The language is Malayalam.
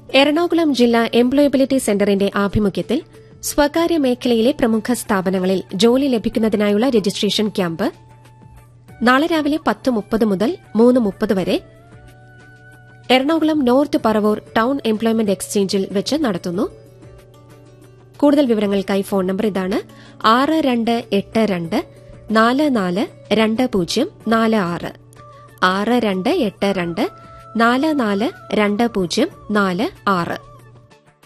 എറണാകുളം ജില്ലാ എംപ്ലോയബിലിറ്റി സെന്ററിന്റെ ആഭിമുഖ്യത്തിൽ സ്വകാര്യ മേഖലയിലെ പ്രമുഖ സ്ഥാപനങ്ങളിൽ ജോലി ലഭിക്കുന്നതിനായുള്ള രജിസ്ട്രേഷൻ ക്യാമ്പ് നാളെ രാവിലെ പത്ത് മുപ്പത് മുതൽ മൂന്ന് മുപ്പത് വരെ Ernakulam north Paravur town employment എക്സ്ചേഞ്ചിൽ വെച്ച് നടത്തുന്നു കൂടുതൽ വിവരങ്ങൾക്കായി ഫോൺ നമ്പർ ഇതാണ് ആറ് രണ്ട് എട്ട് രണ്ട് നാല് നാല് രണ്ട് പൂജ്യം നാല് ആറ് ആറ് രണ്ട് എട്ട് രണ്ട് നാല് നാല് രണ്ട് പൂജ്യം നാല് ആറ്